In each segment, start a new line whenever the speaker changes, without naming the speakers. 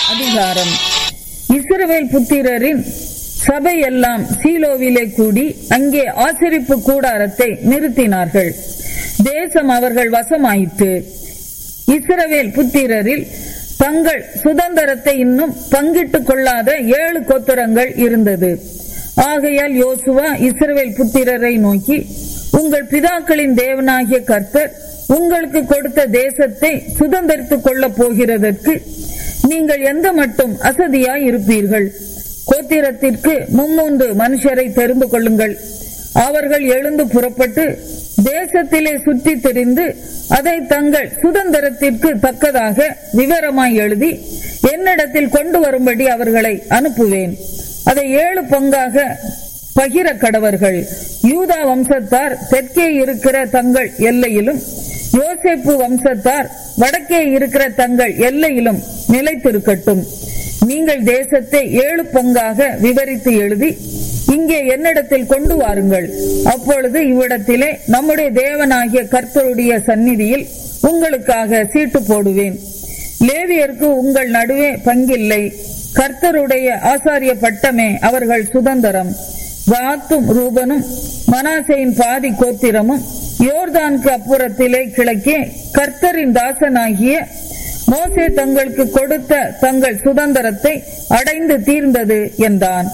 அதிகாரம் இஸ்ரவேல் புத்திரரின் சபை எல்லாம் சீலோவிலே கூடி அங்கே ஆசரிப்பு கூடாரத்தை நிறுத்தினார்கள் தேசம் அவர்கள் வசமாயிற்று இஸ்ரவேல் புத்திரரில் தங்கள் சுதந்திரத்தை இன்னும் பங்கிட்டுக் கொள்ளாத ஏழு கோத்திரங்கள் இருந்தது ஆகையால் யோசுவா இஸ்ரவேல் புத்திரரை நோக்கி உங்கள் பிதாக்களின் தேவனாகிய கர்த்தர் உங்களுக்கு கொடுத்த தேசத்தை சுதந்திரித்துக் கொள்ளப் போகிறதற்கு நீங்கள் எந்த மட்டும் அசதியாய் இருப்பீர்கள் கோத்திரத்திற்கு மும்மூன்று மனுஷரை தெரிந்து கொள்ளுங்கள் அவர்கள் எழுந்து புறப்பட்டு தேசத்திலே சுற்றி திரிந்து அதை தங்கள் சுதந்திரத்திற்கு தக்கதாக விவரமாய் எழுதி என்னிடத்தில் கொண்டு வரும்படி அவர்களை அனுப்புவேன் அதை ஏழு பங்காக பகிர கடவர்கள் யூதா வம்சத்தார் தெற்கே இருக்கிற தங்கள் எல்லையிலும் யோசேப்பு வம்சத்தார் வடக்கே இருக்கிற தங்கள் எல்லையிலும் நிலைத்திருக்கட்டும் நீங்கள் தேசத்தை ஏழு பங்காக விவரித்து எழுதி இங்கே என்னிடத்தில் கொண்டு வாருங்கள் அப்பொழுது இவ்விடத்திலே நம்முடைய தேவனாகிய கர்த்தருடைய சந்நிதியில் உங்களுக்காக சீட்டு போடுவேன் லேவியருக்கு உங்கள் நடுவே பங்கில்லை கர்த்தருடைய ஆசாரிய பட்டமே அவர்கள் சுதந்திரம் காத்தும் ரூபனும் மனாசையின் பாதி கோத்திரமும் யோர்தானுக்கு அப்புறத்திலே கிழக்கே கர்த்தரின் தாசனாகிய மோசே தங்களுக்கு கொடுத்த தங்கள் சுதந்திரத்தை அடைந்து தீர்ந்தது என்றான்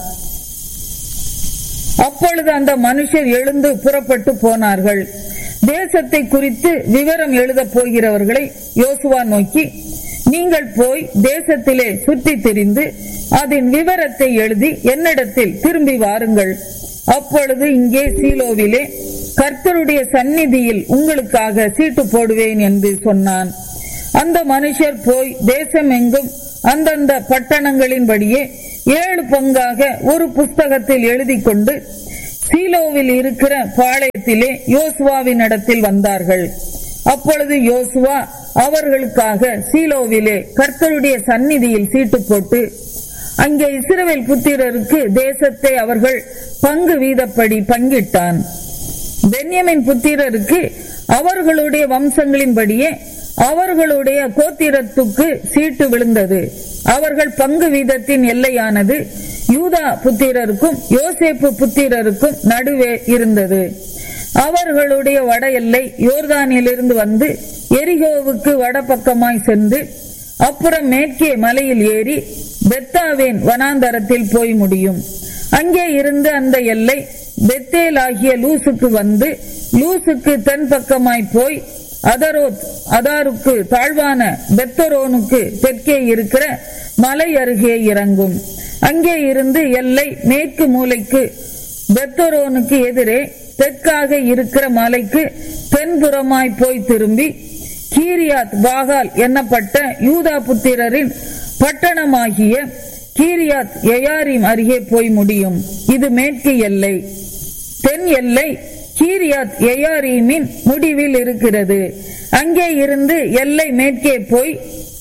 அப்பொழுது அந்த மனுஷர் எழுந்து புறப்பட்டு போனார்கள் தேசத்தை குறித்து விவரம் எழுதப் போகிறவர்களை யோசுவா நோக்கி நீங்கள் போய் தேசத்திலே சுற்றி திரிந்து அதன் விவரத்தை எழுதி என்னிடத்தில் திரும்பி வாருங்கள் அப்பொழுது இங்கே சீலோவிலே கர்த்தருடைய சந்நிதியில் உங்களுக்காக சீட்டு போடுவேன் என்று சொன்னான் அந்த மனுஷர் போய் தேசமெங்கும் அந்தந்த பட்டணங்களின்படியே ஏழு பங்காக ஒரு புஸ்தகத்தில் எழுதி கொண்டு சீலோவில் இருக்கிற பாளையத்திலே யோசுவாவின் இடத்தில் வந்தார்கள் அப்பொழுது யோசுவா அவர்களுக்காக சீலோவிலே கர்த்தருடைய சந்நிதியில் சீட்டு போட்டு அங்கே இஸ்ரவேல் புத்திரருக்கு தேசத்தை அவர்கள் பங்கு வீதப்படி பங்கிட்டான் பென்யமின் புத்திரருக்கு அவர்களுடைய வம்சங்களின்படியே அவர்களுடைய கோத்திரத்துக்கு சீட்டு விழுந்தது அவர்கள் பங்கு வீதத்தின் எல்லையானது யூதா புத்திரருக்கும் யோசேப்பு புத்திரருக்கும் நடுவே இருந்தது அவர்களுடைய வட எல்லை யோர்தானிலிருந்து வந்து எரிகோவுக்கு வடபக்கமாய் சென்று அப்புறம் மேற்கே மலையில் ஏறி பெத்தாவின் வனாந்தரத்தில் போய் முடியும் அங்கே இருந்து அந்த எல்லை பெத்தேல் ஆகிய லூசுக்கு வந்து லூசுக்கு தென் பக்கமாய் போய் அதரோத் அதாருக்கு தாழ்வான பெத்தரோனுக்கு தெற்கே இருக்கிற மலை அருகே இறங்கும் அங்கே இருந்து எல்லை மேற்கு மூலைக்கு பெத்தரோனுக்கு எதிரே தெற்காக இருக்கிற மலைக்கு தென்புறமாய் போய் திரும்பி கீரியாத் பாகால் எண்ணப்பட்ட யூதா புத்திரரின் பட்டணமாகிய கீரியாத் எயாரிம் அருகே போய் முடியும் இது மேற்கு எல்லை தென் எல்லை கீரியாத் எயாரீமின் முடிவில் இருக்கிறது அங்கே இருந்து எல்லை மேற்கே போய்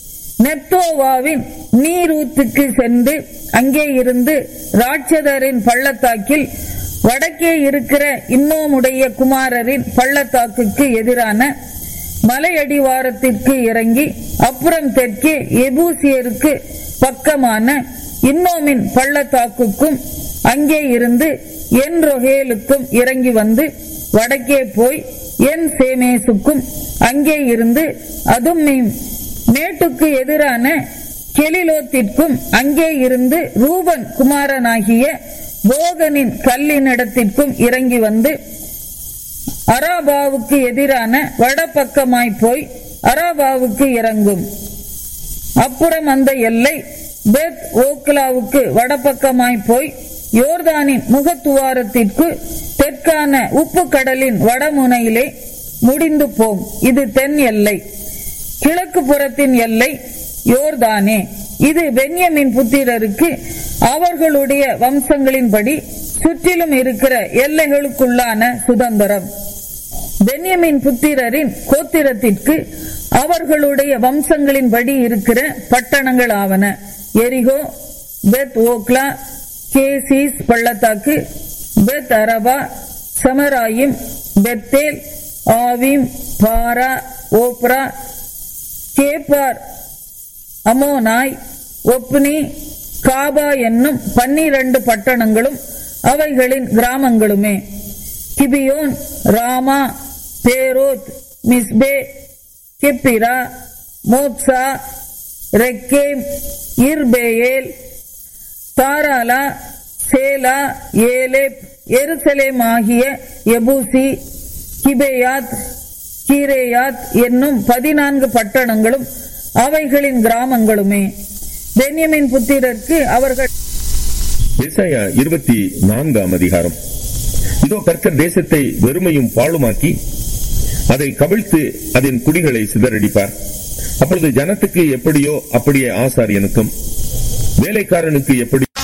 நெத்தோவாவின் நீரூத்துக்கு சென்று அங்கே இருந்து ராட்சதரின் பள்ளத்தாக்கில் வடக்கே இருக்கிற இன்னோமுடைய குமாரரின் பள்ளத்தாக்குக்கு எதிரான மலையடிவாரத்திற்கு இறங்கி அப்புறம் தெற்கே எபூசியருக்கு பக்கமான இன்னோமின் பள்ளத்தாக்குக்கும் அங்கே இருந்து என் ரொகேலுக்கும் இறங்கி வந்து வடக்கே போய் என் சேமேசுக்கும் அங்கே இருந்து அதும் மேட்டுக்கு எதிரான கெலிலோத்திற்கும் அங்கே இருந்து ரூபன் குமாரனாகிய போகனின் கல்லினிடத்திற்கும் இறங்கி வந்து அராபாவுக்கு எதிரான வடபக்கமாய் போய் அராபாவுக்கு இறங்கும் அப்புறம் அந்த எல்லை பெத் ஓக்லாவுக்கு வடபக்கமாய் போய் யோர்தானின் முகத்துவாரத்திற்கு தெற்கான உப்பு கடலின் வடமுனையிலே முடிந்து போம் இது தென் எல்லை கிழக்கு புறத்தின் எல்லை யோர்தானே இது பென்யமின் புத்திரருக்கு அவர்களுடைய வம்சங்களின்படி சுற்றிலும் இருக்கிற எல்லைகளுக்குள்ளான சுதந்திரம் பென்யமின் புத்திரரின் கோத்திரத்திற்கு அவர்களுடைய வம்சங்களின்படி இருக்கிற பட்டணங்கள் ஆவன எரிகோ பெத் ஓக்லா கேசிஸ் பள்ளத்தாக்கு Beth Arabah Zemaraim Bethel Avvim Parah Ophrah Chephar Ammonai Ophni Gaba என்னும் பன்னிரண்டு பட்டணங்களும் அவைகளின் கிராமங்களுமே Gibeon Ramah Beeroth Mizpeh Chephirah Mozah Rekem Irpeel Taralah Zelah Eleph Jerusalem ஆகிய எபூசி கிபேயாத் கீரேயாத் என்னும் பதினான்கு பட்டணங்களும் அவைகளின் கிராமங்களுமே பென்யமின் புத்திரருக்கு அவர்கள்
ஏசாயா இருபத்தி நான்காம் அதிகாரம் இதோ கர்த்தர் தேசத்தை வெறுமையும் பாழுமாக்கி அதை கவிழ்த்து அதன் குடிகளை சிதறடிப்பார் அப்பொழுது ஜனத்துக்கு எப்படியோ அப்படியே ஆசாரியனுக்கும் வேலைக்காரனுக்கு எப்படி